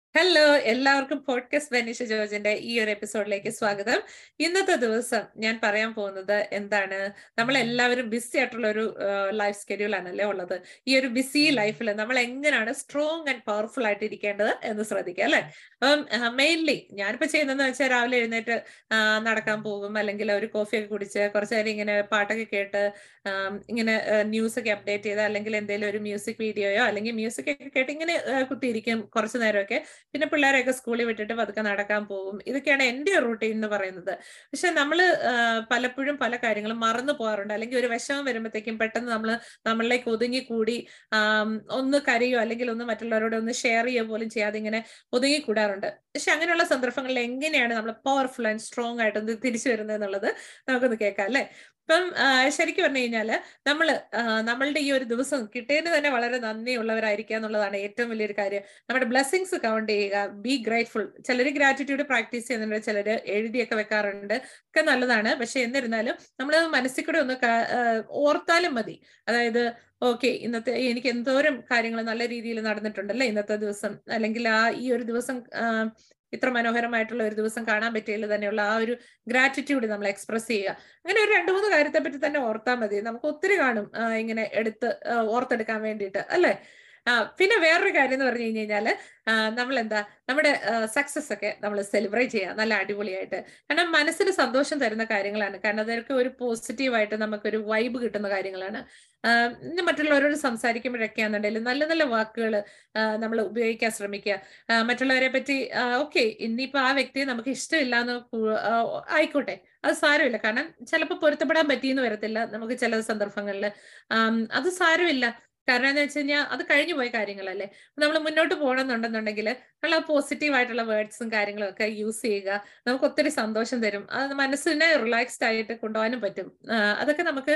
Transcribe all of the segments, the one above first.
Hello എല്ലാവർക്കും podcast ബനീഷ ജോർജിന്റെ ഈ ഒരു എപ്പിസോഡിലേക്ക് സ്വാഗതം ഇന്നത്തെ ദിവസം ഞാൻ പറയാൻ പോകുന്നത് എന്താണ് നമ്മൾ എല്ലാവരും ബിസി ആയിട്ടുള്ള ഒരു ലൈഫ് സ്കെഡ്യൂൾ ആണല്ലേ ഉള്ളത് ഈ ഒരു ബിസി ലൈഫിൽ നമ്മൾ എങ്ങനെയാണ് സ്ട്രോങ് ആൻഡ് പവർഫുൾ ആയിട്ട് ഇരിക്കേണ്ടത് എന്ന് ശ്രദ്ധിക്കുക അല്ലെ അപ്പം മെയിൻലി ഞാനിപ്പോ ചെയ്യുന്നതെന്ന് വെച്ചാൽ രാവിലെ എഴുന്നേറ്റ് നടക്കാൻ പോകും അല്ലെങ്കിൽ ഒരു കോഫിയൊക്കെ കുടിച്ച് കുറച്ചു നേരം ഇങ്ങനെ പാട്ടൊക്കെ കേട്ട് ഇങ്ങനെ ന്യൂസ് ഒക്കെ അപ്ഡേറ്റ് ചെയ്ത് അല്ലെങ്കിൽ എന്തെങ്കിലും ഒരു മ്യൂസിക് വീഡിയോയോ അല്ലെങ്കിൽ മ്യൂസിക് ഒക്കെ കേട്ട് ഇങ്ങനെ കുത്തിയിരിക്കും കുറച്ചു നേരമൊക്കെ പിന്നെ പിള്ളേരെയൊക്കെ സ്കൂളിൽ വിട്ടിട്ട് പതുക്കെ നടക്കാൻ പോകും ഇതൊക്കെയാണ് എൻ്റെ റൂട്ടീൻ എന്ന് പറയുന്നത് പക്ഷെ നമ്മൾ പലപ്പോഴും പല കാര്യങ്ങളും മറന്നു പോകാറുണ്ട് അല്ലെങ്കിൽ ഒരു വിഷമം വരുമ്പോഴത്തേക്കും പെട്ടെന്ന് നമ്മൾ നമ്മളിലേക്ക് ഒതുങ്ങി കൂടി ഒന്ന് കരയോ അല്ലെങ്കിൽ ഒന്ന് മറ്റുള്ളവരോട് ഒന്ന് ഷെയർ ചെയ്യുക പോലും ചെയ്യാതെ ഇങ്ങനെ ഒതുങ്ങി കൂടാറുണ്ട് പക്ഷെ അങ്ങനെയുള്ള സന്ദർഭങ്ങളിൽ എങ്ങനെയാണ് നമ്മൾ പവർഫുൾ ആൻഡ് സ്ട്രോങ് ആയിട്ട് തിരിച്ചു വരുന്നത് എന്നുള്ളത് നമുക്കൊന്ന് കേൾക്കാം അല്ലെ ഇപ്പം ശരിക്കും പറഞ്ഞു കഴിഞ്ഞാല് നമ്മൾ നമ്മളുടെ ഈ ഒരു ദിവസം കിട്ടിയതിന് തന്നെ വളരെ നന്ദിയുള്ളവരായിരിക്കുക എന്നുള്ളതാണ് ഏറ്റവും വലിയൊരു കാര്യം നമ്മുടെ ബ്ലെസ്സിങ്സ് കൗണ്ട് ചെയ്യുക ബി ഗ്രേറ്റ്ഫുൾ ചിലർ ഗ്രാറ്റിറ്റ്യൂഡ് പ്രാക്ടീസ് ചെയ്യുന്നുണ്ട് ചിലർ എഴുതിയൊക്കെ വെക്കാറുണ്ട് ഒക്കെ നല്ലതാണ് പക്ഷെ എന്നിരുന്നാലും നമ്മൾ മനസ്സിൽ കൂടെ ഒന്ന് ഓർത്താലും മതി അതായത് ഓക്കെ ഇന്നത്തെ എനിക്ക് എന്തോരം കാര്യങ്ങൾ നല്ല രീതിയിൽ നടന്നിട്ടുണ്ടല്ലേ ഇന്നത്തെ ദിവസം അല്ലെങ്കിൽ ആ ഈ ഒരു ദിവസം ഇത്ര മനോഹരമായിട്ടുള്ള ഒരു ദിവസം കാണാൻ പറ്റിയതിൽ തന്നെയുള്ള ആ ഒരു ഗ്രാറ്റിറ്റ്യൂഡ് നമ്മൾ എക്സ്പ്രസ് ചെയ്യുക അങ്ങനെ ഒരു രണ്ട് മൂന്ന് കാര്യത്തെ പറ്റി തന്നെ ഓർത്താൽ മതി നമുക്ക് ഒത്തിരി കാണും ഇങ്ങനെ എടുത്ത് ഓർത്തെടുക്കാൻ വേണ്ടിയിട്ട് അല്ലേ പിന്നെ വേറൊരു കാര്യം എന്ന് പറഞ്ഞു കഴിഞ്ഞു കഴിഞ്ഞാല് നമ്മൾ എന്താ നമ്മുടെ സക്സസ് ഒക്കെ നമ്മൾ സെലിബ്രേറ്റ് ചെയ്യുക നല്ല അടിപൊളിയായിട്ട് കാരണം മനസ്സിന് സന്തോഷം തരുന്ന കാര്യങ്ങളാണ് കാരണം അതൊക്കെ ഒരു പോസിറ്റീവായിട്ട് നമുക്കൊരു വൈബ് കിട്ടുന്ന കാര്യങ്ങളാണ് മറ്റുള്ളവരോട് സംസാരിക്കുമ്പോഴൊക്കെയാണെന്നുണ്ടെങ്കിൽ നല്ല നല്ല വാക്കുകൾ നമ്മൾ ഉപയോഗിക്കാൻ ശ്രമിക്കുക മറ്റുള്ളവരെ പറ്റി ഓക്കെ ഇനിയിപ്പോ ആ വ്യക്തിയെ നമുക്ക് ഇഷ്ടമില്ല എന്ന് ആയിക്കോട്ടെ അത് സാരമില്ല കാരണം ചിലപ്പോൾ പൊരുത്തപ്പെടാൻ പറ്റിയെന്ന് വരത്തില്ല നമുക്ക് ചില സന്ദർഭങ്ങളിൽ അത് സാരമില്ല കാരണം എന്താ വെച്ച് കഴിഞ്ഞാൽ അത് കഴിഞ്ഞു പോയ കാര്യങ്ങളല്ലേ നമ്മൾ മുന്നോട്ട് പോകണമെന്നുണ്ടെന്നുണ്ടെങ്കിൽ നമ്മൾ ആ പോസിറ്റീവ് ആയിട്ടുള്ള വേർഡ്സും കാര്യങ്ങളും ഒക്കെ യൂസ് ചെയ്യുക നമുക്ക് ഒത്തിരി സന്തോഷം തരും അത് മനസ്സിനെ റിലാക്സ്ഡ് ആയിട്ട് കൊണ്ടുപോകാനും പറ്റും അതൊക്കെ നമുക്ക്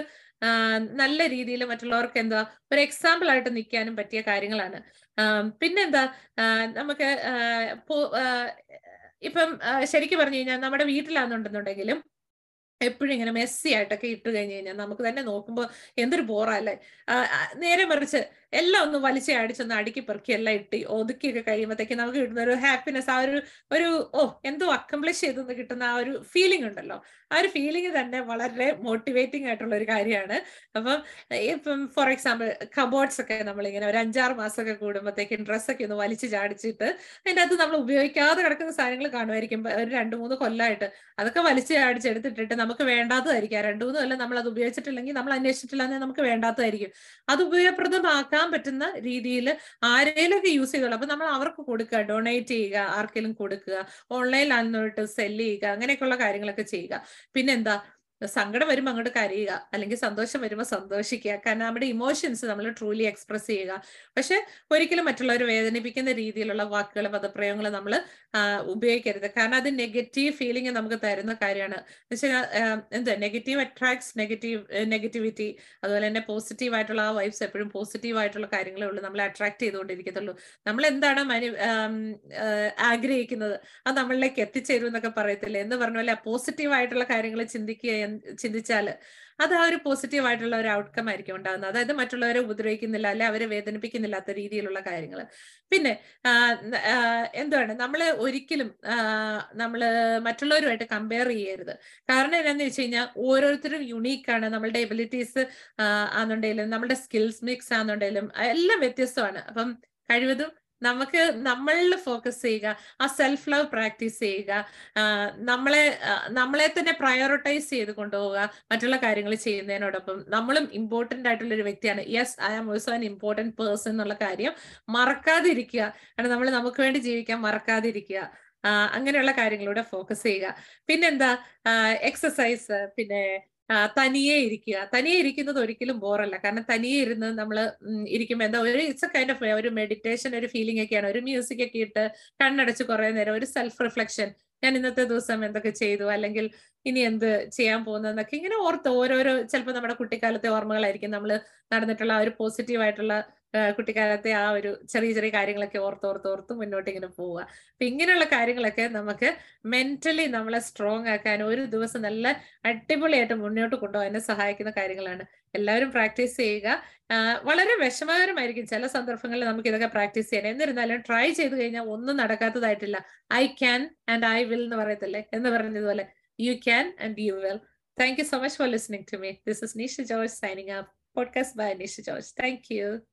നല്ല രീതിയിൽ മറ്റുള്ളവർക്ക് എന്താ ഒരു എക്സാമ്പിൾ ആയിട്ട് നിൽക്കാനും പറ്റിയ കാര്യങ്ങളാണ് പിന്നെന്താ നമുക്ക് ഇപ്പം ശരിക്കും പറഞ്ഞു കഴിഞ്ഞാൽ നമ്മുടെ വീട്ടിലാണെന്നുണ്ടെന്നുണ്ടെങ്കിലും എപ്പോഴും ഇങ്ങനെ മെസ്സി ആയിട്ടൊക്കെ ഇട്ട് കഴിഞ്ഞ് കഴിഞ്ഞാൽ നമുക്ക് തന്നെ നോക്കുമ്പോൾ എന്തൊരു ബോറല്ലേ നേരെ മറിച്ച് എല്ലാം ഒന്ന് വലിച്ച് അടിച്ചൊന്ന് അടുക്കി പെറുക്കി എല്ലാം ഇട്ട് ഒതുക്കിയൊക്കെ കഴിയുമ്പോഴത്തേക്ക് നമുക്ക് കിട്ടുന്ന ഒരു ഹാപ്പിനെസ് ആ ഒരു ഒരു ഓ എന്തോ അക്കംപ്ലിഷ് ചെയ്തെന്ന് കിട്ടുന്ന ആ ഒരു ഫീലിംഗ് ഉണ്ടല്ലോ ആ ഒരു ഫീലിംഗ് തന്നെ വളരെ മോട്ടിവേറ്റിംഗ് ആയിട്ടുള്ള ഒരു കാര്യമാണ് അപ്പം ഇപ്പം ഫോർ എക്സാമ്പിൾ കബോർഡ്സ് ഒക്കെ നമ്മളിങ്ങനെ ഒരു അഞ്ചാറ് മാസമൊക്കെ കൂടുമ്പോഴത്തേക്കും ഡ്രസ്സൊക്കെ ഒന്ന് വലിച്ചു ചാടിച്ചിട്ട് അതിൻ്റെ അകത്ത് നമ്മൾ ഉപയോഗിക്കാതെ കിടക്കുന്ന സാധനങ്ങൾ കാണുമായിരിക്കും ഒരു രണ്ട് മൂന്ന് കൊല്ലമായിട്ട് അതൊക്കെ വലിച്ചു ചാടിച്ചെടുത്തിട്ടിട്ട് നമുക്ക് വേണ്ടാത്തതായിരിക്കും രണ്ടു മൂന്ന് കൊല്ലം നമ്മൾ അത് ഉപയോഗിച്ചിട്ടില്ലെങ്കിൽ നമ്മൾ അന്വേഷിച്ചിട്ടില്ല എന്നാൽ നമുക്ക് വേണ്ടാത്തതായിരിക്കും അത് ഉപയോഗപ്രദമാക്കാൻ പറ്റുന്ന രീതിയിൽ ആരെങ്കിലുമൊക്കെ യൂസ് ചെയ്തോളൂ അപ്പൊ നമ്മൾ അവർക്ക് കൊടുക്കുക ഡൊണേറ്റ് ചെയ്യുക ആർക്കെങ്കിലും കൊടുക്കുക ഓൺലൈനിലാണെന്നോട്ട് സെല്ല് ചെയ്യുക അങ്ങനെയൊക്കെയുള്ള കാര്യങ്ങളൊക്കെ ചെയ്യുക പിന്നെന്താ സങ്കടം വരുമ്പോൾ അങ്ങോട്ട് കരയുക അല്ലെങ്കിൽ സന്തോഷം വരുമ്പോൾ സന്തോഷിക്കുക കാരണം നമ്മുടെ ഇമോഷൻസ് നമ്മൾ ട്രൂലി എക്സ്പ്രസ് ചെയ്യുക പക്ഷെ ഒരിക്കലും മറ്റുള്ളവരെ വേദനിപ്പിക്കുന്ന രീതിയിലുള്ള വാക്കുകൾ പദപ്രയോഗങ്ങൾ നമ്മൾ ഉപയോഗിക്കരുത് കാരണം അത് നെഗറ്റീവ് ഫീലിംഗ് നമുക്ക് തരുന്ന കാര്യമാണ് വെച്ചാൽ എന്താ നെഗറ്റീവ് അട്രാക്ട്സ് നെഗറ്റീവ് നെഗറ്റിവിറ്റി അതുപോലെ തന്നെ പോസിറ്റീവ് ആയിട്ടുള്ള ആ വൈബ്സ് എപ്പോഴും പോസിറ്റീവ് ആയിട്ടുള്ള കാര്യങ്ങളേ ഉള്ളൂ നമ്മളെ അട്രാക്ട് ചെയ്തുകൊണ്ടിരിക്കത്തുള്ളൂ നമ്മൾ എന്താണ് മനു ആഗ്രഹിക്കുന്നത് അത് നമ്മളിലേക്ക് എത്തിച്ചേരും എന്നൊക്കെ പറയത്തില്ലേ എന്ന് പറഞ്ഞ പോലെ പോസിറ്റീവ് ആയിട്ടുള്ള കാര്യങ്ങൾ ചിന്തിക്കുക ചിന്തിച്ചാൽ അത് ആ ഒരു പോസിറ്റീവ് ആയിട്ടുള്ള ഒരു ഔട്ട്കം ആയിരിക്കും ഉണ്ടാകുന്നത് അതായത് മറ്റുള്ളവരെ ഉപദ്രവിക്കുന്നില്ല അല്ലെ അവരെ വേദനിപ്പിക്കുന്നില്ലാത്ത രീതിയിലുള്ള കാര്യങ്ങൾ പിന്നെ എന്താണ് നമ്മൾ ഒരിക്കലും നമ്മൾ മറ്റുള്ളവരുമായിട്ട് കമ്പയർ ചെയ്യരുത് കാരണം എന്താണെന്ന് വെച്ച് കഴിഞ്ഞാൽ ഓരോരുത്തരും യുണീക്കാണ് നമ്മളുടെ എബിലിറ്റീസ് ആണെന്നുണ്ടെങ്കിലും നമ്മുടെ സ്കിൽസ് മിക്സ് ആണെന്നുണ്ടെങ്കിലും എല്ലാം വ്യത്യസ്തമാണ് അപ്പം കഴിവതും നമുക്ക് നമ്മളിൽ ഫോക്കസ് ചെയ്യുക ആ സെൽഫ് ലവ് പ്രാക്ടീസ് ചെയ്യുക നമ്മളെ നമ്മളെ തന്നെ പ്രയോറിറ്റൈസ് ചെയ്ത് കൊണ്ടുപോവുക മറ്റുള്ള കാര്യങ്ങൾ ചെയ്യുന്നതിനോടൊപ്പം നമ്മളും ഇമ്പോർട്ടൻ്റ് ആയിട്ടുള്ള ഒരു വ്യക്തിയാണ് yes I am also an important person എന്നുള്ള കാര്യം മറക്കാതിരിക്കുക കാരണം നമ്മൾ നമുക്ക് വേണ്ടി ജീവിക്കാൻ മറക്കാതിരിക്കുക അങ്ങനെയുള്ള കാര്യങ്ങളിലൂടെ ഫോക്കസ് ചെയ്യുക പിന്നെന്താ എക്സസൈസ് പിന്നെ തനിയെ ഇരിക്കുക തനിയെ ഇരിക്കുന്നത് ഒരിക്കലും ബോറല്ല കാരണം തനിയെ ഇരുന്ന് നമ്മൾ ഇരിക്കുമ്പോൾ എന്താ ഒരു ഇറ്റ്സ് എ കൈൻഡ് ഓഫ് ഒരു മെഡിറ്റേഷൻ ഒരു ഫീലിംഗ് ഒക്കെയാണ് ഒരു മ്യൂസിക് ഒക്കെ ഇട്ട് കണ്ണടച്ച് കുറെ നേരം ഒരു സെൽഫ് റിഫ്ലക്ഷൻ ഞാൻ ഇന്നത്തെ ദിവസം എന്തൊക്കെ ചെയ്തു അല്ലെങ്കിൽ ഇനി എന്ത് ചെയ്യാൻ പോകുന്നതെന്നൊക്കെ ഇങ്ങനെ ഓർത്ത് ഓരോരോ ചിലപ്പോൾ നമ്മുടെ കുട്ടിക്കാലത്തെ ഓർമ്മകളായിരിക്കും നമ്മൾ നടന്നിട്ടുള്ള ഒരു പോസിറ്റീവ് ആയിട്ടുള്ള കുട്ടിക്കാലത്തെ ആ ഒരു ചെറിയ ചെറിയ കാര്യങ്ങളൊക്കെ ഓർത്ത് ഓർത്ത് ഓർത്ത് മുന്നോട്ട് ഇങ്ങനെ പോവുക അപ്പൊ ഇങ്ങനെയുള്ള കാര്യങ്ങളൊക്കെ നമുക്ക് മെന്റലി നമ്മളെ സ്ട്രോങ് ആക്കാൻ ഒരു ദിവസം നല്ല അടിപൊളിയായിട്ട് മുന്നോട്ട് കൊണ്ടുപോകാൻ സഹായിക്കുന്ന കാര്യങ്ങളാണ് എല്ലാവരും പ്രാക്ടീസ് ചെയ്യുക വളരെ വിഷമകരമായിരിക്കും ചില സന്ദർഭങ്ങളിൽ നമുക്ക് ഇതൊക്കെ പ്രാക്ടീസ് ചെയ്യാൻ എന്നിരുന്നാലും ട്രൈ ചെയ്ത് കഴിഞ്ഞാൽ ഒന്നും നടക്കാത്തതായിട്ടില്ല I can and I will എന്ന് പറയത്തില്ലേ എന്ന് പറഞ്ഞതുപോലെ you can and you will thank you so much for listening to me this is Nisha George signing up podcast by Nisha George. Thank you.